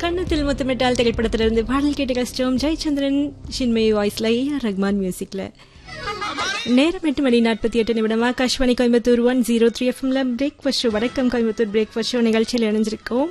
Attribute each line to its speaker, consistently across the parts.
Speaker 1: கண்ணத்தில் முத்தமிட்டால் திரைப்படத்திலிருந்து பாடல் கேட்டு கஷ்டம் ஜெயச்சந்திரன் ஷின்மயி வாய்ஸ்ல ஏஆர் ரஹ்மான் மியூசிக்ல நேரம் எட்டு மணி நாற்பத்தி எட்டு நிமிடம் Akashvani Coimbatore one zero three எஃப்எம்ல பிரேக்ஃபாஸ்ட் வணக்கம் கோயம்புத்தூர் பிரேக்ஃபாஸ்ட் நிகழ்ச்சியில் இணைஞ்சிருக்கோம்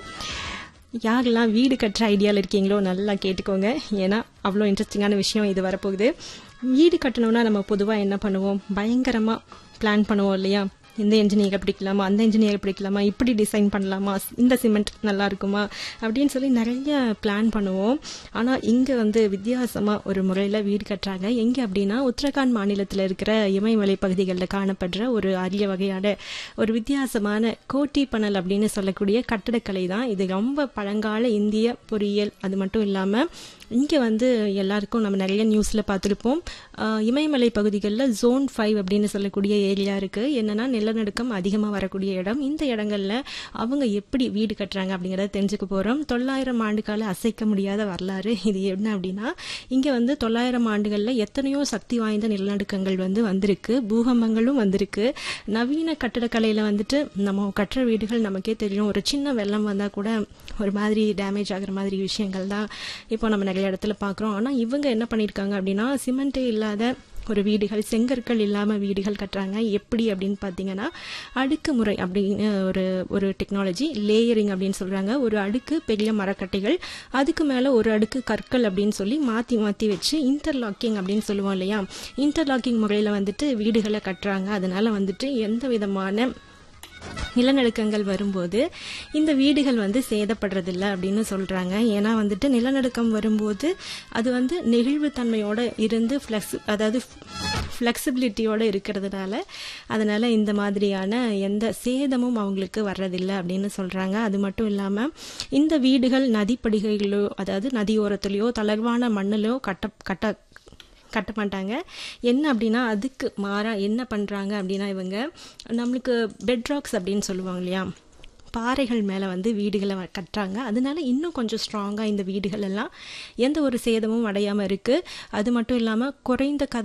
Speaker 1: யாரெல்லாம் வீடு கட்டுற ஐடியாவில் இருக்கீங்களோ நல்லா கேட்டுக்கோங்க ஏன்னா அவ்வளோ இன்ட்ரெஸ்டிங்கான விஷயம் இது வரப்போகுது வீடு கட்டணும்னா நம்ம பொதுவாக என்ன பண்ணுவோம் பயங்கரமாக பிளான் பண்ணுவோம் இல்லையா இந்த இன்ஜினியர் பிடிக்கலாமா அந்த இன்ஜினியர் பிடிக்கலாமா இப்படி டிசைன் பண்ணலாமா இந்த சிமெண்ட் நல்லா இருக்குமா அப்படின்னு சொல்லி நிறைய பிளான் பண்ணுவோம் ஆனால் இங்கே வந்து வித்தியாசமாக ஒரு முறையில் வீடு கட்டுறாங்க எங்கே அப்படின்னா உத்தரகாண்ட் மாநிலத்தில் இருக்கிற இமயமலை பகுதிகளில் காணப்படுற ஒரு அரிய வகையான ஒரு வித்தியாசமான கோட்டி பனல் அப்படின்னு சொல்லக்கூடிய கட்டடக்கலை தான் இது ரொம்ப பழங்கால இந்திய பொறியியல் அது மட்டும் இல்லாமல் இங்கே வந்து எல்லாருக்கும் நம்ம நிறைய நியூஸில் பார்த்துருப்போம் ஆஹ் இமயமலை பகுதிகளில் ஜோன் ஃபைவ் அப்படின்னு சொல்லக்கூடிய ஏரியா இருக்குது என்னென்னா நிலநடுக்கம் அதிகமாக வரக்கூடிய இடம் இந்த இடங்கள்ல அவங்க எப்படி வீடு கட்டுறாங்க அப்படிங்கிறத தெரிஞ்சுக்க போகிறோம் தொள்ளாயிரம் ஆண்டு கால அசைக்க முடியாத வரலாறு இது என்ன அப்படின்னா இங்கே வந்து தொள்ளாயிரம் ஆண்டுகளில் எத்தனையோ சக்தி வாய்ந்த நிலநடுக்கங்கள் வந்து வந்திருக்கு பூகம்பங்களும் வந்திருக்கு நவீன கட்டடக்கலையில் வந்துட்டு நம்ம கட்டுற வீடுகள் நமக்கே தெரியும் ஒரு சின்ன வெள்ளம் வந்தால் கூட ஒரு மாதிரி டேமேஜ் ஆகுற மாதிரி விஷயங்கள் தான் இப்போ நம்ம நிறைய இடத்துல பார்க்குறோம் ஆனால் இவங்க என்ன பண்ணியிருக்காங்க அப்படின்னா சிமெண்ட்டே இல்லாத ஒரு வீடுகள் செங்கற்கள் இல்லாமல் வீடுகள் கட்டுறாங்க எப்படி அப்படின்னு பார்த்தீங்கன்னா அடுக்கு முறை அப்படின்னு ஒரு ஒரு டெக்னாலஜி லேயரிங் அப்படின்னு சொல்கிறாங்க ஒரு அடுக்கு பெரிய மரக்கட்டைகள் அதுக்கு மேலே ஒரு அடுக்கு கற்கள் அப்படின்னு சொல்லி மாற்றி மாற்றி வச்சு இன்டர்லாக்கிங் அப்படின்னு சொல்லுவோம் இல்லையா இன்டர்லாக்கிங் முறையில் வந்துட்டு வீடுகளை கட்டுறாங்க அதனால வந்துட்டு எந்த விதமான நிலநடுக்கங்கள் வரும்போது இந்த வீடுகள் வந்து சேதப்படுறதில்ல அப்படின்னு சொல்றாங்க ஏன்னா வந்துட்டு நிலநடுக்கம் வரும்போது அது வந்து நெகிழ்வுத்தன்மையோட இருந்து ஃப்ளெக்ஸ் அதாவது ஃப்ளெக்சிபிலிட்டியோட இருக்கிறதுனால அதனால இந்த மாதிரியான எந்த சேதமும் அவங்களுக்கு வர்றதில்லை அப்படின்னு சொல்றாங்க அது மட்டும் இல்லாம இந்த வீடுகள் நதிப்படுகைகளோ அதாவது நதியோரத்துலயோ தளர்வான மண்ணிலோ கட்ட கட்ட கட்ட மாட்டாங்க என்ன அப்படின்னா அதுக்கு மாறா என்ன பண்ணுறாங்க அப்படின்னா இவங்க நம்மளுக்கு பெட்ராக்ஸ் அப்படின்னு சொல்லுவாங்க இல்லையா பாறைகள் மேலே வந்து வீடுகளை வ- கட்டுறாங்க அதனால இன்னும் கொஞ்சம் ஸ்ட்ராங்காக இந்த வீடுகள் எல்லாம் எந்த ஒரு சேதமும் அடையாமல் இருக்குது அது மட்டும் இல்லாமல் குறைந்த கத